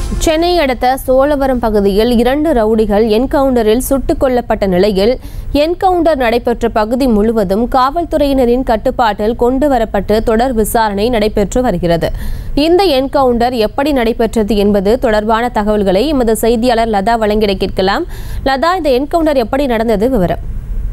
சென்னை அடுத்த சோழவரம் பகுதியில் இரண்டு ரவுடிகள் என்கவுண்டரில் சுட்டுக் கொல்லப்பட்ட நிலையில் என்கவுண்டர் நடைபெற்ற பகுதி முழுவதும் காவல்துறையினரின் கட்டுப்பாட்டில் கொண்டு வரப்பட்டு தொடர் விசாரணை நடைபெற்று வருகிறது இந்த என்கவுண்டர் எப்படி நடைபெற்றது என்பது தொடர்பான தகவல்களை எமது செய்தியாளர் லதா வழங்கிட கேட்கலாம் லதா இந்த என்கவுண்டர் எப்படி நடந்தது விவரம்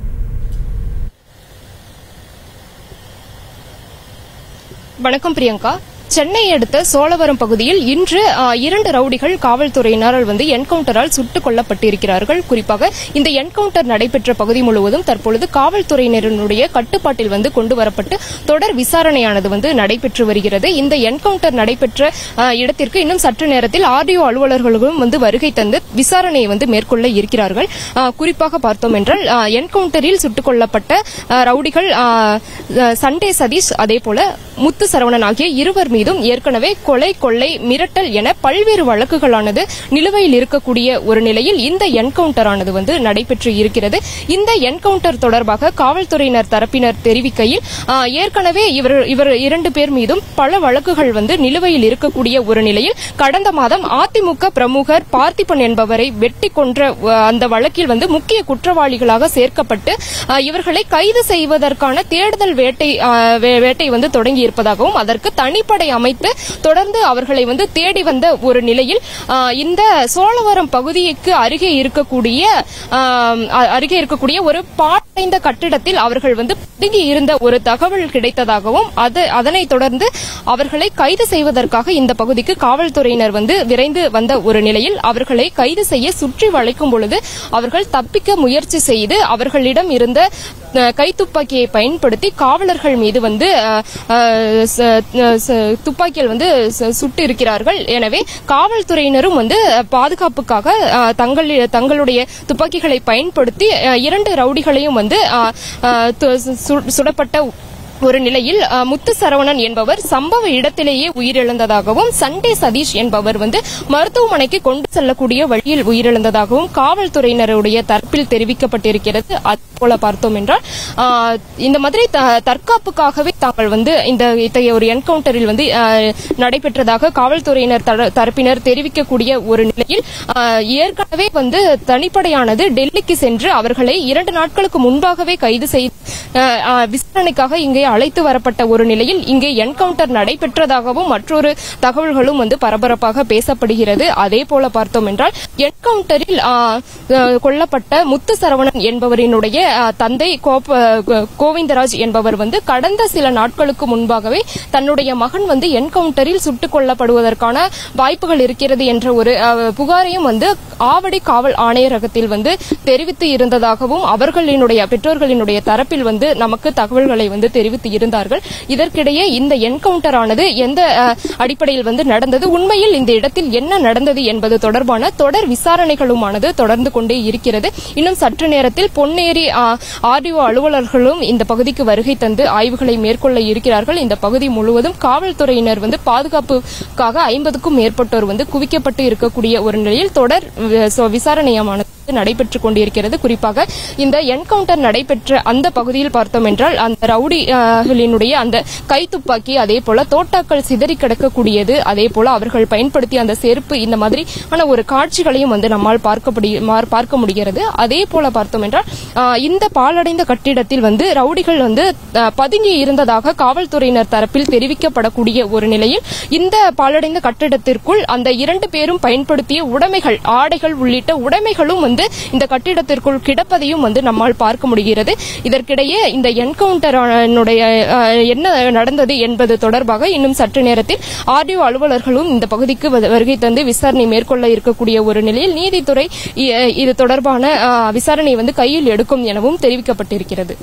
வணக்கம் பிரியங்கா சென்னை அடுத்த சோழவரம் பகுதியில் இன்று ஆ, இரண்டு ரவுடிகள் காவல்துறையினரால் வந்து என்கவுண்டரால் சுட்டுக் கொல்லப்பட்டிருக்கிறார்கள் குறிப்பாக இந்த என்கவுண்டர் நடைபெற்ற பகுதி முழுவதும் தற்பொழுது காவல்துறையினருடைய கட்டுப்பாட்டில் வந்து கொண்டு வரப்பட்டு தொடர் விசாரணையானது வந்து நடைபெற்று வருகிறது இந்த என்கவுண்டர் நடைபெற்ற ஆ, இடத்திற்கு இன்னும் சற்று நேரத்தில் ஆர்டிஓ அலுவலர்களும் வந்து வருகை தந்து விசாரணையை வந்து மேற்கொள்ள இருக்கிறார்கள் ஆ, குறிப்பாக பார்த்தோம் என்றால் ஆ, என்கவுண்டரில் சுட்டுக் கொல்லப்பட்ட ஆ, ரவுடிகள் ஆ, ஆ, சண்டே சதீஷ் அதே போல முத்து சரவணன் ஆகிய இருவர் மீதும் ஏற்கனவே கொலை கொள்ளை மிரட்டல் என பல்வேறு வழக்குகளானது நிலுவையில் இருக்கக்கூடிய ஒரு நிலையில் இந்த என்கவுண்டர் ஆனது வந்து நடைபெற்று இருக்கிறது இந்த என்கவுண்டர் தொடர்பாக காவல்துறையினர் தரப்பினர் தெரிவிக்கையில் ஆ, ஏற்கனவே இவர் இவர் இரண்டு பேர் மீதும் பல வழக்குகள் வந்து நிலுவையில் இருக்கக்கூடிய ஒரு நிலையில் கடந்த மாதம் அதிமுக பிரமுகர் பார்த்திபன் என்பவரை வெட்டி கொன்ற ஆ, அந்த வழக்கில் வந்து முக்கிய குற்றவாளிகளாக சேர்க்கப்பட்டு ஆ, இவர்களை கைது செய்வதற்கான தேடுதல் வேட்டை ஆ, வே- வேட்டை வந்து தொடங்கி இருப்பதாகவும் அதற்கு தனிப்படை அமைத்து தொடர்ந்து அவர்களை வந்து தேடி வந்த ஒரு நிலையில் ஆ, இந்த சோழவரம் பகுதிக்கு அருகே இருக்கக்கூடிய ஆ, அ- அருகே இருக்கக்கூடிய ஒரு பாடைந்த கட்டிடத்தில் அவர்கள் வந்து பதுங்கி இருந்த ஒரு தகவல் கிடைத்ததாகவும் அது அதனைத் தொடர்ந்து அவர்களை கைது செய்வதற்காக இந்த பகுதிக்கு காவல்துறையினர் வந்து விரைந்து வந்த ஒரு நிலையில் அவர்களை கைது செய்ய சுற்றி வளைக்கும் பொழுது அவர்கள் தப்பிக்க முயற்சி செய்து அவர்களிடம் இருந்த அஹ், கைத்துப்பாக்கியை பயன்படுத்தி காவலர்கள் மீது வந்து அஹ், அஹ், ச- அஹ், ச- துப்பாக்கியால் வந்து ச- சுட்டு இருக்கிறார்கள் எனவே காவல்துறையினரும் வந்து அஹ், பாதுகாப்புக்காக அஹ், தங்கள் தங்களுடைய துப்பாக்கிகளை பயன்படுத்தி அஹ், இரண்டு ரவுடிகளையும் வந்து அஹ், அஹ், து- சு- சுடப்பட்ட ஒரு நிலையில் அஹ், முத்து சரவணன் என்பவர் சம்பவ இடத்திலேயே உயிரிழந்ததாகவும் சண்டே சதீஷ் என்பவர் வந்து மருத்துவமனைக்கு கொண்டு செல்லக்கூடிய வழியில் உயிரிழந்ததாகவும் காவல்துறையினருடைய தரப்பில் தெரிவிக்கப்பட்டிருக்கிறது அதுபோல பார்த்தோம் என்றால் அஹ், இந்த மாதிரி த- தற்காப்புக்காகவே தாங்கள் வந்து இந்த இத்தகைய ஒரு என்கவுண்டரில் வந்து அஹ், நடைபெற்றதாக காவல்துறையினர் தர- தரப்பினர் தெரிவிக்கக்கூடிய ஒரு நிலையில் அஹ், ஏற்கனவே வந்து தனிப்படையானது டெல்லிக்கு சென்று அவர்களை இரண்டு நாட்களுக்கு முன்பாகவே கைது செய்து அஹ், அஹ், விசாரணைக்காக இங்கே அழைத்து வரப்பட்ட ஒரு நிலையில் இங்கே என்கவுண்டர் நடைபெற்றதாகவும் மற்றொரு தகவல்களும் வந்து பரபரப்பாக பேசப்படுகிறது அதே போல பார்த்தோம் என்றால் என்கவுண்டரில் அஹ், அஹ், கொல்லப்பட்ட முத்து சரவணன் என்பவரினுடைய அஹ், தந்தை கோப- கோ- கோவிந்தராஜ் என்பவர் வந்து கடந்த சில நாட்களுக்கு முன்பாகவே தன்னுடைய மகன் வந்து என்கவுண்டரில் சுட்டுக் கொல்லப்படுவதற்கான வாய்ப்புகள் இருக்கிறது என்ற ஒரு அஹ், புகாரையும் வந்து ஆவடி காவல் ஆணையரகத்தில் வந்து தெரிவித்து இருந்ததாகவும் அவர்களினுடைய பெற்றோர்களினுடைய தரப்பில் வந்து நமக்கு தகவல்களை வந்து தெரிவித்து இருந்தார்கள் இதற்கிடையே இந்த என்கவுண்டர் ஆனது எந்த அஹ், அடிப்படையில் வந்து நடந்தது உண்மையில் இந்த இடத்தில் என்ன நடந்தது என்பது தொடர்பான தொடர் விசாரணைகளுமானது தொடர்ந்து கொண்டே இருக்கிறது இன்னும் சற்று நேரத்தில் பொன்னேரி ஆர்டிஓ அலுவலர்களும் இந்த பகுதிக்கு வருகை தந்து ஆய்வுகளை மேற்கொள்ள இருக்கிறார்கள் இந்த பகுதி முழுவதும் காவல்துறையினர் வந்து பாதுகாப்புக்காக ஐம்பதுக்கும் மேற்பட்டோர் வந்து குவிக்கப்பட்டு இருக்கக்கூடிய ஒரு நிலையில் தொடர் வி- சோ- விசாரணையமானது நடைபெற்றுக் கொண்டிருக்கிறது குறிப்பாக இந்த என்கவுண்டர் நடைபெற்ற அந்த பகுதியில் பார்த்தோம் என்றால் அந்த ரவுடிகளினுடைய அந்த கைத்துப்பாக்கி அதே போல தோட்டாக்கள் சிதறி கிடக்கக்கூடியது அதே போல அவர்கள் பயன்படுத்திய அந்த செருப்பு இந்த மாதிரி ஆன ஒரு காட்சிகளையும் வந்து நம்மால் பார்க்கப்படி மார்- பார்க்க முடிகிறது அதே போல பார்த்தோம் என்றால் ஆ, இந்த பாலடைந்த கட்டிடத்தில் வந்து ரவுடிகள் வந்து ஆ, பதுங்கி இருந்ததாக காவல்துறையினர் தரப்பில் தெரிவிக்கப்படக்கூடிய ஒரு நிலையில் இந்த பாலடைந்த கட்டிடத்திற்குள் அந்த இரண்டு பேரும் பயன்படுத்திய உடைமைகள் ஆடைகள் உள்ளிட்ட உடைமைகளும் வந்து இந்த கட்டிடத்திற்குள் கிடப்பதையும் வந்து நம்மால் பார்க்க முடிகிறது இதற்கிடையே இந்த என்கவுண்டருடைய என்ன நடந்தது என்பது தொடர்பாக இன்னும் சற்று நேரத்தில் ஆர்டிஓ அலுவலர்களும் இந்த பகுதிக்கு வ- வருகை தந்து விசாரணை மேற்கொள்ள இருக்கக்கூடிய ஒரு நிலையில் நீதித்துறை இ- இது தொடர்பான ஆ, விசாரணை வந்து கையில் எடுக்கும் எனவும் தெரிவிக்கப்பட்டிருக்கிறது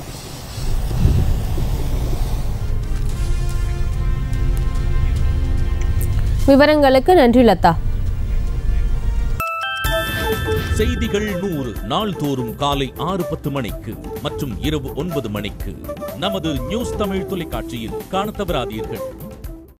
விவரங்களுக்கு நன்றி லதா செய்திகள் நூறு நாள்தோறும் காலை ஆறு பத்து மணிக்கு மற்றும் இரவு ஒன்பது மணிக்கு நமது நியூஸ் தமிழ் தொலைக்காட்சியில் காணத் தவறாதீர்கள்